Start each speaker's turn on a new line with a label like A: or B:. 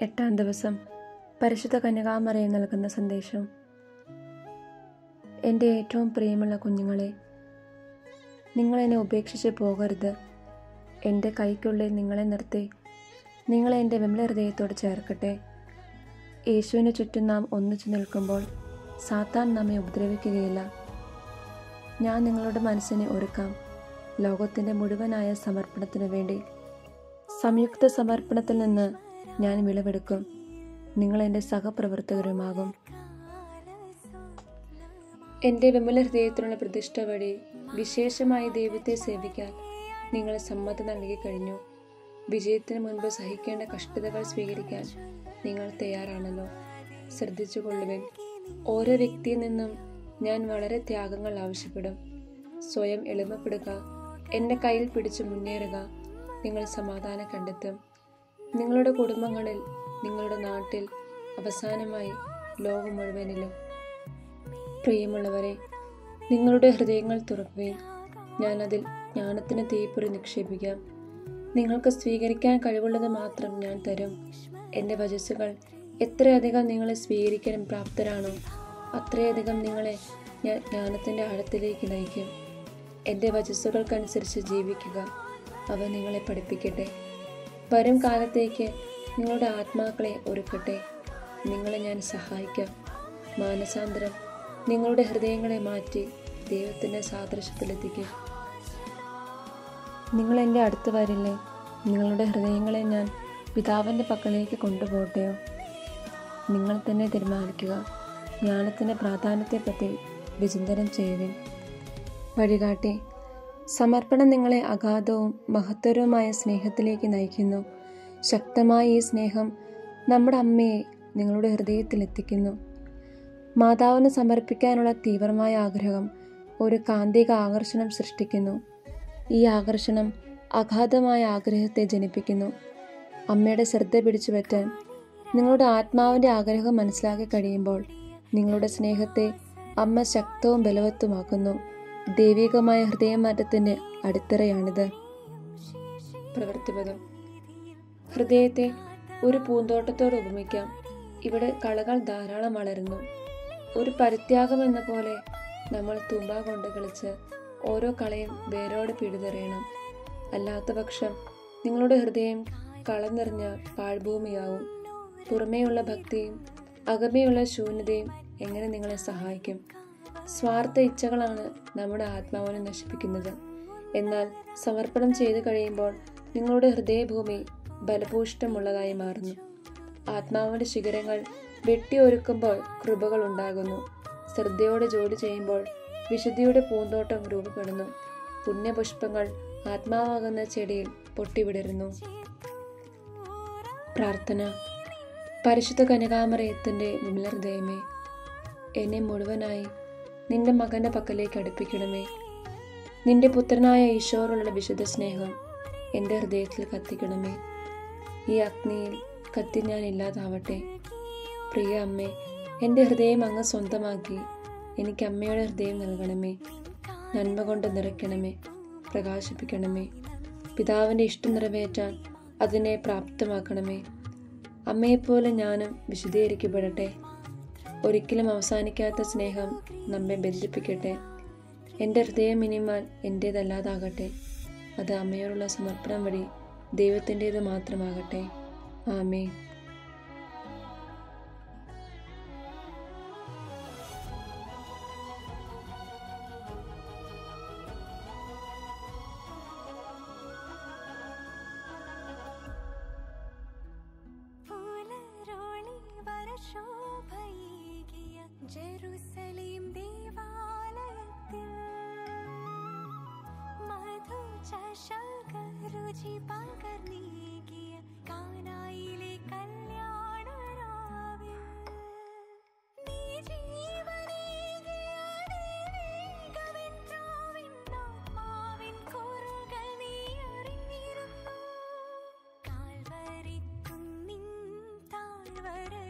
A: എട്ടാം ദിവസം പരിശുദ്ധ കന്യകാമറയിൽ നൽകുന്ന സന്ദേശം എൻ്റെ ഏറ്റവും പ്രിയമുള്ള കുഞ്ഞുങ്ങളെ നിങ്ങളെന്നെ ഉപേക്ഷിച്ച് പോകരുത് എൻ്റെ കൈക്കുള്ളിൽ നിങ്ങളെ നിർത്തി നിങ്ങളെ എൻ്റെ വിമല ഹൃദയത്തോട് ചേർക്കട്ടെ യേശുവിന് ചുറ്റും നാം ഒന്നിച്ചു നിൽക്കുമ്പോൾ സാത്താൻ നമ്മെ ഉപദ്രവിക്കുകയില്ല ഞാൻ നിങ്ങളുടെ മനസ്സിനെ ഒരുക്കാം ലോകത്തിൻ്റെ മുഴുവനായ സമർപ്പണത്തിനു വേണ്ടി സംയുക്ത സമർപ്പണത്തിൽ നിന്ന് ഞാൻ വിളവെടുക്കും നിങ്ങൾ എൻ്റെ സഹപ്രവർത്തകരുമാകും എൻ്റെ വിമല ഹൃദയത്തിനുള്ള പ്രതിഷ്ഠ വഴി വിശേഷമായി ദൈവത്തെ സേവിക്കാൻ നിങ്ങൾ സമ്മതം നൽകി കഴിഞ്ഞു വിജയത്തിന് മുൻപ് സഹിക്കേണ്ട കഷ്ടതകൾ സ്വീകരിക്കാൻ നിങ്ങൾ തയ്യാറാണല്ലോ ശ്രദ്ധിച്ചു കൊള്ളുവൻ ഓരോ വ്യക്തിയിൽ നിന്നും ഞാൻ വളരെ ത്യാഗങ്ങൾ ആവശ്യപ്പെടും സ്വയം എളിമപ്പെടുക എൻ്റെ കയ്യിൽ പിടിച്ച് മുന്നേറുക നിങ്ങൾ സമാധാനം കണ്ടെത്തും നിങ്ങളുടെ കുടുംബങ്ങളിൽ നിങ്ങളുടെ നാട്ടിൽ അവസാനമായി ലോകം മുഴുവനിലും പ്രിയമുള്ളവരെ നിങ്ങളുടെ ഹൃദയങ്ങൾ തുറക്കുകയും ഞാൻ അതിൽ ജ്ഞാനത്തിന് തീപ്പൊരി നിക്ഷേപിക്കാം നിങ്ങൾക്ക് സ്വീകരിക്കാൻ കഴിവുള്ളത് മാത്രം ഞാൻ തരും എൻ്റെ വചസ്സുകൾ എത്രയധികം നിങ്ങളെ സ്വീകരിക്കാൻ പ്രാപ്തരാണോ അത്രയധികം നിങ്ങളെ ഞാൻ ജ്ഞാനത്തിൻ്റെ ആഴത്തിലേക്ക് നയിക്കും എൻ്റെ വചസ്സുകൾക്കനുസരിച്ച് ജീവിക്കുക അവ നിങ്ങളെ പഠിപ്പിക്കട്ടെ വരും കാലത്തേക്ക് നിങ്ങളുടെ ആത്മാക്കളെ ഒരുക്കട്ടെ നിങ്ങളെ ഞാൻ സഹായിക്കാം മാനസാന്തരം നിങ്ങളുടെ ഹൃദയങ്ങളെ മാറ്റി ദൈവത്തിൻ്റെ സാദൃശ്യത്തിലെത്തിക്കും നിങ്ങൾ എൻ്റെ അടുത്ത് വരില്ലേ നിങ്ങളുടെ ഹൃദയങ്ങളെ ഞാൻ പിതാവിൻ്റെ പക്കലേക്ക് കൊണ്ടുപോകട്ടെയോ നിങ്ങൾ തന്നെ തീരുമാനിക്കുക ജ്ഞാനത്തിൻ്റെ പ്രാധാന്യത്തെപ്പറ്റി വിചിന്തനം ചെയ്യുവിൻ വഴികാട്ടി സമർപ്പണം നിങ്ങളെ അഗാധവും മഹത്തരവുമായ സ്നേഹത്തിലേക്ക് നയിക്കുന്നു ശക്തമായ ഈ സ്നേഹം നമ്മുടെ അമ്മയെ നിങ്ങളുടെ ഹൃദയത്തിൽ എത്തിക്കുന്നു മാതാവിന് സമർപ്പിക്കാനുള്ള തീവ്രമായ ആഗ്രഹം ഒരു കാന്തിക ആകർഷണം സൃഷ്ടിക്കുന്നു ഈ ആകർഷണം അഗാധമായ ആഗ്രഹത്തെ ജനിപ്പിക്കുന്നു അമ്മയുടെ ശ്രദ്ധ പിടിച്ചു പറ്റാൻ നിങ്ങളുടെ ആത്മാവിൻ്റെ ആഗ്രഹം മനസ്സിലാക്കി കഴിയുമ്പോൾ നിങ്ങളുടെ സ്നേഹത്തെ അമ്മ ശക്തവും ബലവത്തുമാക്കുന്നു ദൈവികമായ ഹൃദയമാറ്റത്തിൻ്റെ അടിത്തറയാണിത് പ്രവൃത്തിപദം ഹൃദയത്തെ ഒരു പൂന്തോട്ടത്തോട് ഉപമിക്കാം ഇവിടെ കളകൾ ധാരാളം വളരുന്നു ഒരു പരിത്യാഗം എന്ന പോലെ നമ്മൾ തുമ്പ കൊണ്ട് കളിച്ച് ഓരോ കളയും വേരോടെ പിടിതെറിയണം അല്ലാത്ത പക്ഷം നിങ്ങളുടെ ഹൃദയം കളം നിറഞ്ഞ പാഴ്ഭൂമിയാവും പുറമേയുള്ള ഭക്തിയും അകമേയുള്ള ശൂന്യതയും എങ്ങനെ നിങ്ങളെ സഹായിക്കും സ്വാർത്ഥ ഇച്ഛകളാണ് നമ്മുടെ ആത്മാവിനെ നശിപ്പിക്കുന്നത് എന്നാൽ സമർപ്പണം ചെയ്തു കഴിയുമ്പോൾ നിങ്ങളുടെ ഹൃദയഭൂമി ബലഭൂഷ്ടമുള്ളതായി മാറുന്നു ആത്മാവിന്റെ ശിഖരങ്ങൾ വെട്ടിയൊരുക്കുമ്പോൾ കൃപകൾ ഉണ്ടാകുന്നു ശ്രദ്ധയോടെ ജോലി ചെയ്യുമ്പോൾ വിശുദ്ധിയുടെ പൂന്തോട്ടം രൂപപ്പെടുന്നു പുണ്യപുഷ്പങ്ങൾ ആത്മാവാകുന്ന ചെടിയിൽ പൊട്ടിവിടരുന്നു പ്രാർത്ഥന പരിശുദ്ധ കനകാമറയത്തിൻ്റെ വിമല ഹൃദയമേ എന്നെ മുഴുവനായി നിന്റെ മകന്റെ പക്കലേക്ക് അടുപ്പിക്കണമേ നിന്റെ പുത്രനായ ഈശോറുള്ള വിശുദ്ധ സ്നേഹം എൻ്റെ ഹൃദയത്തിൽ കത്തിക്കണമേ ഈ അഗ്നിയിൽ കത്തി ഞാൻ ഇല്ലാതാവട്ടെ പ്രിയ അമ്മേ എൻ്റെ ഹൃദയം അങ്ങ് സ്വന്തമാക്കി എനിക്ക് അമ്മയുടെ ഹൃദയം നൽകണമേ നന്മ കൊണ്ട് നിറയ്ക്കണമേ പ്രകാശിപ്പിക്കണമേ പിതാവിൻ്റെ ഇഷ്ടം നിറവേറ്റാൻ അതിനെ പ്രാപ്തമാക്കണമേ അമ്മയെപ്പോലെ ഞാനും വിശദീകരിക്കപ്പെടട്ടെ ഒരിക്കലും അവസാനിക്കാത്ത സ്നേഹം നമ്മെ ബന്ധിപ്പിക്കട്ടെ എൻ്റെ ഹൃദയം ഇനിമാൽ എൻ്റേതല്ലാതാകട്ടെ അത് അമ്മയോടുള്ള സമർപ്പണം വഴി ദൈവത്തിൻ്റേത് മാത്രമാകട്ടെ ആമേ
B: പുലരോളി വരശോഭയേകിയ ജെറുസലേം ദേവാലയത്തിൽ മധുചഷക രുചി പകർന്നേകിയ കാനായിലെ കല്യാണരാവിൽ നീ ജീവനേകിയ ദൈവികമെന്നാവിൻ കുറുകൾ നീ അറിഞ്ഞിരുന്നു കാൽവരിക്കുന്നിൻ താഴ്വര